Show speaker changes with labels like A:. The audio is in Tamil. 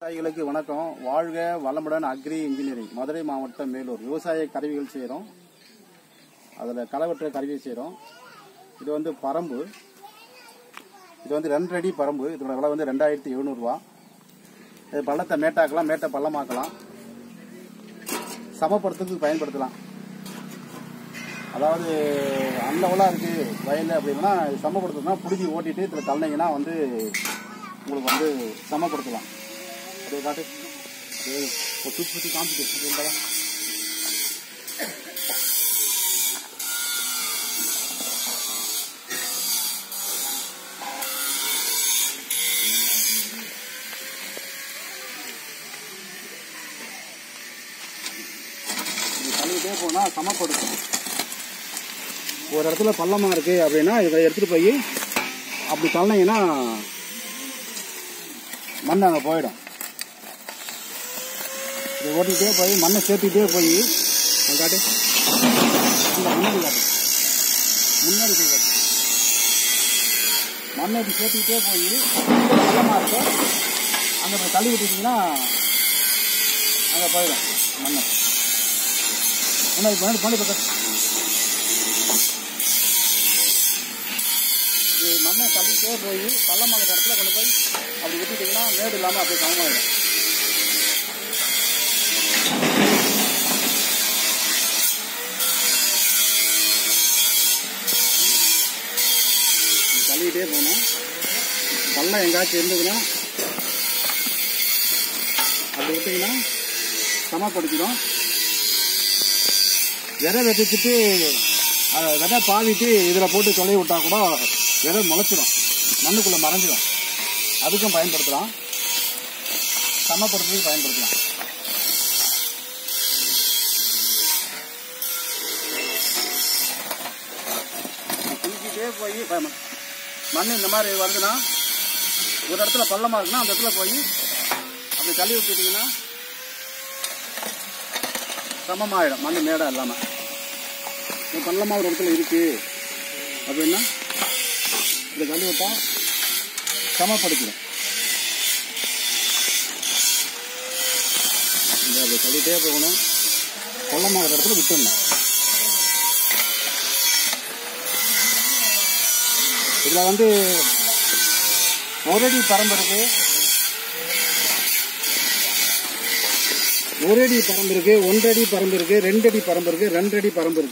A: விவசாயிகளுக்கு வணக்கம் வாழ்க வளமுடன் அக்ரி இன்ஜினியரிங் மதுரை மாவட்டம் மேலூர் விவசாய கருவிகள் செய்கிறோம் அதில் களவெட்டுற கருவி செய்கிறோம் இது வந்து பரம்பு இது வந்து ரெண்டு அடி பரம்பு இதோட விலை வந்து ரெண்டாயிரத்தி எழுநூறுவா இது பள்ளத்தை மேட்டாக்கலாம் மேட்டை பள்ளமாக்கலாம் சமப்படுத்துறதுக்கு பயன்படுத்தலாம் அதாவது அந்தவெல்லாம் இருக்கு வயலில் அப்படின்னா இது சமப்படுத்தணும்னா புழுதி ஓட்டிட்டு இதில் தள்ளினீங்கன்னா வந்து உங்களுக்கு வந்து சமப்படுத்தலாம் அப்படியே காட்டு அப்படியே ஒரு சுற்றி சுற்றி காமிச்சிட்டு அப்படின்றா இது தள்ளிக்கிட்டே போனால் சமப்படுத்தும் ஒரு இடத்துல பள்ளமா இருக்கு அப்படின்னா இதை எடுத்துட்டு போய் அப்படி தள்ளினீங்கன்னா மண் அங்கே போயிடும் இதை ஓட்டிகிட்டே போய் மண்ணை சேர்த்துக்கிட்டே போய் அங்க காட்டு இங்க முன்னாடி காட்டு முன்னாடி போய் காட்டு மண்ணை இப்படி சேர்த்துக்கிட்டே போய் பள்ளமாக இருக்கு அங்கே போய் தள்ளி விட்டுட்டீங்கன்னா அங்கே போயிடும் மண்ணை முன்னாடி முன்னாடி முன்னாடி பக்கம் இது மண்ணை தள்ளிட்டே போய் பள்ளமாகிற இடத்துல கொண்டு போய் அப்படி விட்டுட்டீங்கன்னா மேடு இல்லாமல் அப்படியே சமமாயிடும் இது தள்ளிக்கிட்டே போகணும் பள்ளம் எங்காச்சும் இருந்ததுன்னா அப்படி விட்டீங்கன்னா சமப்படுத்திடும் விதை விதைச்சிட்டு அதை விதை பாவிட்டு இதில் போட்டு தொலைவி விட்டா கூட விதை முளைச்சிடும் மண்ணுக்குள்ளே மறைஞ்சிடும் அதுக்கும் பயன்படுத்தலாம் சமப்படுத்துறதுக்கு பயன்படுத்தலாம் குளிக்கிட்டே போய் ப- மண் இந்த மாதிரி வருதுன்னா ஒரு இடத்துல பள்ளமாக இருக்குன்னா அந்த இடத்துல போய் அப்படி தள்ளி விட்டுட்டீங்கன்னா சமமாயிடும் மண் மேடம் இல்லாமல் இப்போ பள்ளமாக ஒரு இடத்துல இருக்கு அப்படின்னா இதை தள்ளி விட்டா சமப்படுத்திடும் இந்த அப்படி தள்ளிட்டே போகணும் பள்ளமாகிற இடத்துல விட்டுடணும் இதில் வந்து ஒரு அடி பரம்பு இருக்கு ஒரு அடி பரம்பு இருக்கு ஒன்றரை அடி பரம்பு இருக்கு ரெண்டு அடி பரம்பு இருக்கு ரெண்டு அடி பரம்பு இருக்கு